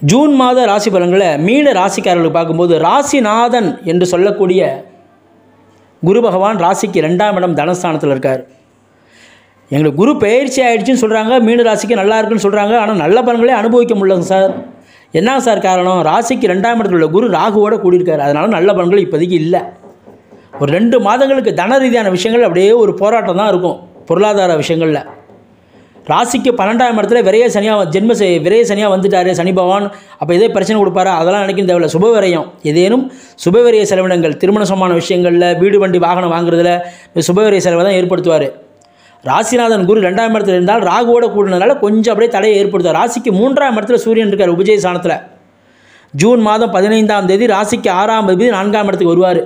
June மாத ராசி பலன்களை மீன ராசிக்காரர்களுக்கு பார்க்கும்போது ராசிநாதன் என்று சொல்லக்கூடிய குரு பகவான் ராசிக்கு ரெண்டாம் இடம் தனஸ்தானத்தில் இருக்கார் எங்களுக்கு குரு பயிற்சி ஆயிடுச்சுன்னு சொல்கிறாங்க மீன ராசிக்கு நல்லா இருக்குன்னு சொல்கிறாங்க ஆனால் நல்ல பலன்களே அனுபவிக்க முடியலங்க சார் என்ன சார் காரணம் ராசிக்கு ரெண்டாம் இடத்துல உள்ள குரு ராகுவோட கூடியிருக்காரு அதனால் நல்ல பலன்கள் இப்போதைக்கு இல்லை ஒரு ரெண்டு மாதங்களுக்கு தன ரீதியான விஷயங்கள் அப்படியே ஒரு போராட்டம் தான் இருக்கும் பொருளாதார விஷயங்களில் ராசிக்கு பன்னெண்டாம் இடத்துல விரைய சனியாக ஜென்ம செ- விரைய சனியாக வந்துட்டாரு சனி பகவான் அப்போ இதே பிரச்சனை கொடுப்பாரா அதெல்லாம் நினைக்க தேவையில்ல சுப விரயம் ஏதேனும் சுபவிரய செலவினங்கள் திருமண சமான விஷயங்களில் வீடு வண்டி வாகனம் வாங்குறதுல இந்த சுபவிரய செலவை தான் ஏற்படுத்துவார் ராசிநாதன் குரு ரெண்டாம் இடத்துல இருந்தால் ராகுவோட கூடினதுனால கொஞ்சம் அப்படியே தடையை ஏற்படுத்துவார் ராசிக்கு மூன்றாம் இடத்துல சூரியன் இருக்கார் உபஜய ஸ்தானத்தில் ஜூன் மாதம் பதினைந்தாம் தேதி ராசிக்கு ஆறாம் தேதி நான்காம் இடத்துக்கு வருவார்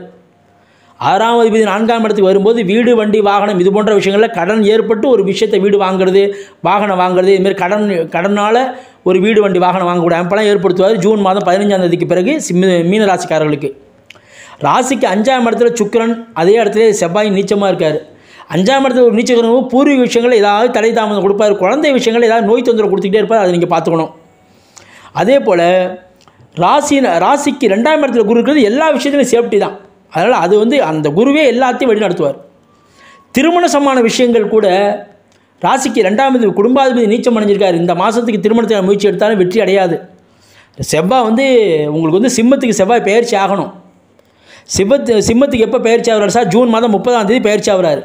ஆறாம் அதிபதி நான்காம் இடத்துக்கு வரும்போது வீடு வண்டி வாகனம் இது போன்ற விஷயங்களில் கடன் ஏற்பட்டு ஒரு விஷயத்தை வீடு வாங்குறது வாகனம் வாங்குறது இதுமாரி கடன் கடனால் ஒரு வீடு வண்டி வாகனம் வாங்கக்கூடிய அமைப்பெல்லாம் ஏற்படுத்துவார் ஜூன் மாதம் பதினஞ்சாம் தேதிக்கு பிறகு சிம்ம- மீன ராசிக்காரர்களுக்கு ராசிக்கு அஞ்சாம் இடத்துல சுக்கிரன் அதே இடத்துல செவ்வாய் நீச்சமாக இருக்கார் அஞ்சாம் இடத்துல ஒரு நீச்சகரமும் பூர்வீக விஷயங்கள் ஏதாவது தடை தாமதம் கொடுப்பார் குழந்தை விஷயங்கள் ஏதாவது நோய் தொந்தரவு கொடுத்துக்கிட்டே இருப்பார் அதை நீங்கள் பார்த்துக்கணும் அதே போல் ராசி ராசிக்கு ரெண்டாம் இடத்துல குரு இருக்கிறது எல்லா விஷயத்துலையும் சேஃப்டி தான் அதனால் அது வந்து அந்த குருவே எல்லாத்தையும் வழி நடத்துவார் திருமண சமான விஷயங்கள் கூட ராசிக்கு ரெண்டாம் தேதி குடும்பாதிபதி நீச்சம் அடைஞ்சிருக்காரு இந்த மாதத்துக்கு திருமணத்தை முயற்சி எடுத்தாலும் வெற்றி அடையாது செவ்வாய் வந்து உங்களுக்கு வந்து சிம்மத்துக்கு செவ்வாய் பயிற்சி ஆகணும் சிம்மத்து சிம்மத்துக்கு எப்போ பயிற்சி ஆகுறாரு சார் ஜூன் மாதம் முப்பதாம் தேதி பயிற்சி ஆகுறாரு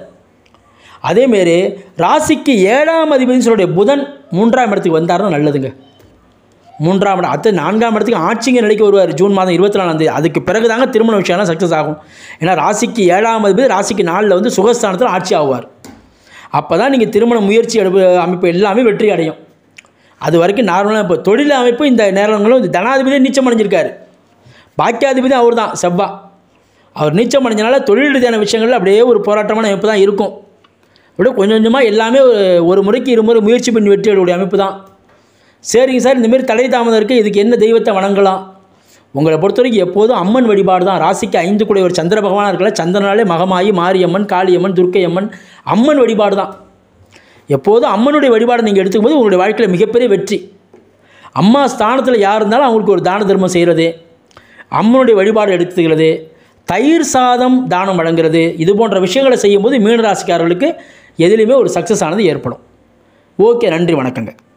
அதேமாரி ராசிக்கு ஏழாம் அதிபதினு சொல்லுடைய புதன் மூன்றாம் இடத்துக்கு வந்தாருன்னா நல்லதுங்க மூன்றாம் இடம் அடுத்து நான்காம் இடத்துக்கு ஆட்சிங்க நிலைக்கு வருவார் ஜூன் மாதம் இருபத்தி நாலாம் தேதி அதுக்கு பிறகு தாங்க திருமண விஷயம்லாம் சக்ஸஸ் ஆகும் ஏன்னா ராசிக்கு ஏழாம் அதிபதி ராசிக்கு நாலில் வந்து சுகஸ்தானத்தில் ஆட்சி ஆவார் அப்போ தான் நீங்கள் திருமண முயற்சி எடுப்பு அமைப்பு எல்லாமே வெற்றி அடையும் அது வரைக்கும் நார்மலாக இப்போ தொழில் அமைப்பு இந்த நேரங்களும் இந்த தனாதிபதியே நீச்சம் அடைஞ்சிருக்காரு பாக்கியாதிபதி அவர் தான் செவ்வா அவர் நீச்சம் அடைஞ்சனால தொழில் ரீதியான விஷயங்கள் அப்படியே ஒரு போராட்டமான அமைப்பு தான் இருக்கும் அப்படியே கொஞ்சம் கொஞ்சமாக எல்லாமே ஒரு ஒரு முறைக்கு இருமுறை முயற்சி பண்ணி வெற்றி அடையக்கூடிய அமைப்பு தான் சரிங்க சார் இந்தமாரி தடை தாமதம் இருக்குது இதுக்கு என்ன தெய்வத்தை வணங்கலாம் உங்களை பொறுத்த வரைக்கும் எப்போதும் அம்மன் வழிபாடு தான் ராசிக்கு ஐந்து கூட ஒரு சந்திர பகவானாக இருக்கல சந்திரனாலே மகமாயி மாரியம்மன் காளியம்மன் துர்க்கையம்மன் அம்மன் வழிபாடு தான் எப்போதும் அம்மனுடைய வழிபாடை நீங்கள் எடுத்துக்கும்போது உங்களுடைய வாழ்க்கையில் மிகப்பெரிய வெற்றி அம்மா ஸ்தானத்தில் யார் இருந்தாலும் அவங்களுக்கு ஒரு தான தர்மம் செய்கிறது அம்மனுடைய வழிபாடு எடுத்துக்கிறது தயிர் சாதம் தானம் வழங்குறது இது போன்ற விஷயங்களை செய்யும்போது மீனராசிக்காரர்களுக்கு எதுலேயுமே ஒரு சக்ஸஸ் ஆனது ஏற்படும் ஓகே நன்றி வணக்கங்க